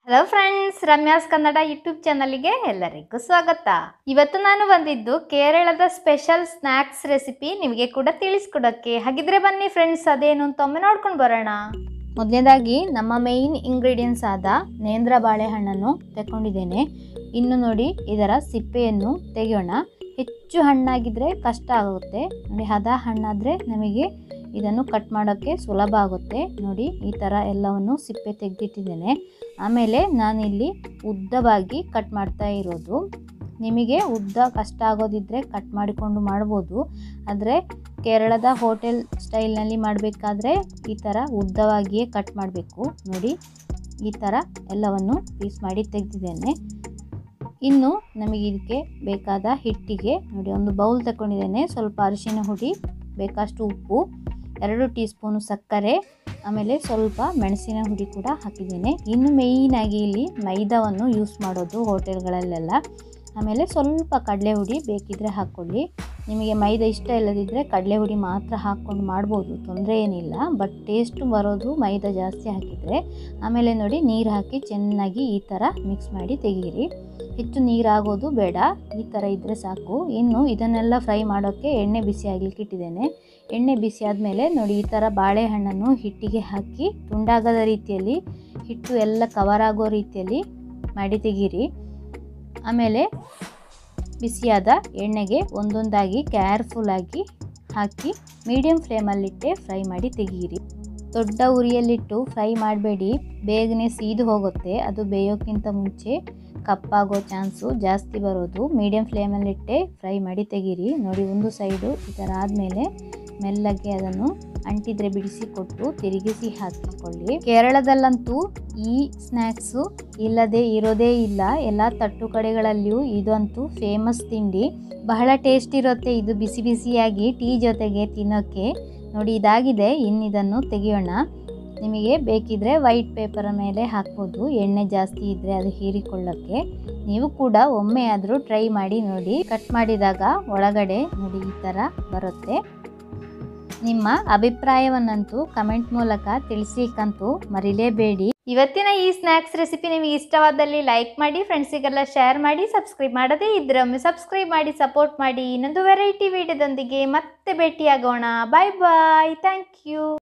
hello friends Ramya's Kannada YouTube ಚಾನಲ್ಗೆ ಎಲ್ಲರಿಗೂ ಸ್ವಾಗತ ಇವತ್ತು ನಾನು ಬಂದಿದ್ದು ಕೇರಳದ ಸ್ಪೆಷಲ್ ಸ್ನ್ಯಾಕ್ಸ್ ರೆಸಿಪಿ ನಿಮಗೆ ಕೂಡ ತಿಳಿಸ್ಕೊಡೋಕ್ಕೆ ಹಾಗಿದ್ರೆ ಬನ್ನಿ ಫ್ರೆಂಡ್ಸ್ ಅದೇನು ಅಂತ ಒಮ್ಮೆ ನೋಡ್ಕೊಂಡು ಬರೋಣ ಮೊದಲನೇದಾಗಿ ನಮ್ಮ ಮೇಯ್ನ್ ಇಂಗ್ರೀಡಿಯೆಂಟ್ಸ್ ಆದ ನೇಂದ್ರ ಬಾಳೆಹಣ್ಣನ್ನು ತಗೊಂಡಿದ್ದೇನೆ ಇನ್ನು ನೋಡಿ ಇದರ ಸಿಪ್ಪೆಯನ್ನು ತೆಗೆಯೋಣ ಹೆಚ್ಚು ಹಣ್ಣಾಗಿದ್ದರೆ ಕಷ್ಟ ಆಗುತ್ತೆ ನೋಡಿ ಹದ ಹಣ್ಣಾದರೆ ನಮಗೆ ಇದನ್ನು ಕಟ್ ಮಾಡೋಕ್ಕೆ ಸುಲಭ ಆಗುತ್ತೆ ನೋಡಿ ಈ ಥರ ಎಲ್ಲವನ್ನು ಸಿಪ್ಪೆ ತೆಗೆದಿಟ್ಟಿದ್ದೇನೆ ಆಮೇಲೆ ನಾನಿಲ್ಲಿ ಉದ್ದವಾಗಿ ಕಟ್ ಮಾಡ್ತಾ ಇರೋದು ನಿಮಗೆ ಉದ್ದ ಕಷ್ಟ ಆಗೋದಿದ್ದರೆ ಕಟ್ ಮಾಡಿಕೊಂಡು ಮಾಡ್ಬೋದು ಆದರೆ ಕೇರಳದ ಹೋಟೆಲ್ ಸ್ಟೈಲ್ನಲ್ಲಿ ಮಾಡಬೇಕಾದ್ರೆ ಈ ಥರ ಉದ್ದವಾಗಿಯೇ ಕಟ್ ಮಾಡಬೇಕು ನೋಡಿ ಈ ಥರ ಎಲ್ಲವನ್ನು ಪೀಸ್ ಮಾಡಿ ತೆಗೆದಿದ್ದೇನೆ ಇನ್ನು ನಮಗೆ ಇದಕ್ಕೆ ಬೇಕಾದ ಹಿಟ್ಟಿಗೆ ನೋಡಿ ಒಂದು ಬೌಲ್ ತಗೊಂಡಿದ್ದೇನೆ ಸ್ವಲ್ಪ ಅರಿಶಿನ ಹುಡಿ ಬೇಕಷ್ಟು ಉಪ್ಪು ಎರಡು ಟೀ ಸ್ಪೂನು ಸಕ್ಕರೆ ಆಮೇಲೆ ಸ್ವಲ್ಪ ಮೆಣಸಿನ ಹುಡಿ ಕೂಡ ಹಾಕಿದ್ದೇನೆ ಇನ್ನು ಮೇಯ್ನಾಗಿ ಇಲ್ಲಿ ಮೈದಾವನ್ನು ಯೂಸ್ ಮಾಡೋದು ಹೋಟೆಲ್ಗಳಲ್ಲೆಲ್ಲ ಆಮೇಲೆ ಸ್ವಲ್ಪ ಕಡಲೆ ಹುಡಿ ಬೇಕಿದ್ದರೆ ಹಾಕ್ಕೊಳ್ಳಿ ನಿಮಗೆ ಮೈದಾ ಇಷ್ಟ ಇಲ್ಲದಿದ್ದರೆ ಕಡಲೆ ಹುಡಿ ಮಾತ್ರ ಹಾಕ್ಕೊಂಡು ಮಾಡ್ಬೋದು ತೊಂದರೆ ಏನಿಲ್ಲ ಬಟ್ ಟೇಸ್ಟು ಬರೋದು ಮೈದಾ ಜಾಸ್ತಿ ಹಾಕಿದರೆ ಆಮೇಲೆ ನೋಡಿ ನೀರು ಹಾಕಿ ಚೆನ್ನಾಗಿ ಈ ಥರ ಮಿಕ್ಸ್ ಮಾಡಿ ತೆಗೀರಿ ಹೆಚ್ಚು ನೀರಾಗೋದು ಬೇಡ ಈ ಥರ ಇದ್ದರೆ ಸಾಕು ಇನ್ನು ಇದನ್ನೆಲ್ಲ ಫ್ರೈ ಮಾಡೋಕ್ಕೆ ಎಣ್ಣೆ ಬಿಸಿ ಆಗಲಿಕ್ಕೆ ಇಟ್ಟಿದ್ದೇನೆ ಎಣ್ಣೆ ಬಿಸಿ ಆದಮೇಲೆ ನೋಡಿ ಈ ಥರ ಬಾಳೆಹಣ್ಣನ್ನು ಹಿಟ್ಟಿಗೆ ಹಾಕಿ ತುಂಡಾಗದ ರೀತಿಯಲ್ಲಿ ಹಿಟ್ಟು ಎಲ್ಲ ಕವರ್ ಆಗೋ ರೀತಿಯಲ್ಲಿ ಮಾಡಿ ತೆಗೀರಿ ಆಮೇಲೆ ಬಿಸಿಯಾದ ಎಣ್ಣೆಗೆ ಒಂದೊಂದಾಗಿ ಕೇರ್ಫುಲ್ಲಾಗಿ ಹಾಕಿ ಮೀಡಿಯಮ್ ಫ್ಲೇಮಲ್ಲಿಟ್ಟೆ ಫ್ರೈ ಮಾಡಿ ತೆಗೀರಿ ದೊಡ್ಡ ಉರಿಯಲ್ಲಿಟ್ಟು ಫ್ರೈ ಮಾಡಬೇಡಿ ಬೇಗನೆ ಸೀದು ಹೋಗುತ್ತೆ ಅದು ಬೇಯೋಕ್ಕಿಂತ ಮುಂಚೆ ಕಪ್ಪಾಗೋ ಚಾನ್ಸು ಜಾಸ್ತಿ ಬರೋದು ಮೀಡಿಯಮ್ ಫ್ಲೇಮಲ್ಲಿಟ್ಟೆ ಫ್ರೈ ಮಾಡಿ ತೆಗೀರಿ ನೋಡಿ ಒಂದು ಸೈಡು ಈ ಥರ ಆದಮೇಲೆ ಮೆಲ್ಲಗೆ ಅದನ್ನು ಅಂಟಿದ್ರೆ ಬಿಡಿಸಿ ಕೊಟ್ಟು ತಿರುಗಿಸಿ ಹಾಕಿಕೊಳ್ಳಿ ಕೇರಳದಲ್ಲಂತೂ ಈ ಸ್ನ್ಯಾಕ್ಸು ಇಲ್ಲದೆ ಇರೋದೇ ಇಲ್ಲ ಎಲ್ಲ ತಟ್ಟು ಕಡೆಗಳಲ್ಲಿಯೂ ಇದಂತೂ ಫೇಮಸ್ ತಿಂಡಿ ಬಹಳ ಟೇಸ್ಟ್ ಇರುತ್ತೆ ಇದು ಬಿಸಿ ಬಿಸಿಯಾಗಿ ಟೀ ಜೊತೆಗೆ ತಿನ್ನೋಕ್ಕೆ ನೋಡಿ ಇದಾಗಿದೆ ಇನ್ನಿದನ್ನು ತೆಗೆಯೋಣ ನಿಮಗೆ ಬೇಕಿದ್ರೆ ವೈಟ್ ಪೇಪರ್ ಮೇಲೆ ಹಾಕ್ಬೋದು ಎಣ್ಣೆ ಜಾಸ್ತಿ ಇದ್ದರೆ ಅದು ಹೀರಿಕೊಳ್ಳೋಕ್ಕೆ ನೀವು ಕೂಡ ಒಮ್ಮೆ ಆದರೂ ಟ್ರೈ ಮಾಡಿ ನೋಡಿ ಕಟ್ ಮಾಡಿದಾಗ ಒಳಗಡೆ ನೋಡಿ ಈ ಥರ ಬರುತ್ತೆ ನಿಮ್ಮ ಅಭಿಪ್ರಾಯವನ್ನಂತೂ ಕಮೆಂಟ್ ಮೂಲಕ ತಿಳಿಸ್ಲಿಕ್ಕಂತೂ ಮರಿಲೇಬೇಡಿ ಇವತ್ತಿನ ಈ ಸ್ನ್ಯಾಕ್ಸ್ ರೆಸಿಪಿ ನಿಮಗೆ ಇಷ್ಟವಾದಲ್ಲಿ ಲೈಕ್ ಮಾಡಿ ಫ್ರೆಂಡ್ಸಿಗೆಲ್ಲ ಶೇರ್ ಮಾಡಿ ಸಬ್ಸ್ಕ್ರೈಬ್ ಮಾಡದೇ ಇದ್ರೆ ಒಮ್ಮೆ ಸಬ್ಸ್ಕ್ರೈಬ್ ಮಾಡಿ ಸಪೋರ್ಟ್ ಮಾಡಿ ಇನ್ನೊಂದು ವೆರೈಟಿ ವಿಡಿಯೋದೊಂದಿಗೆ ಮತ್ತೆ ಭೇಟಿಯಾಗೋಣ ಬಾಯ್ ಬಾಯ್ ಥ್ಯಾಂಕ್ ಯು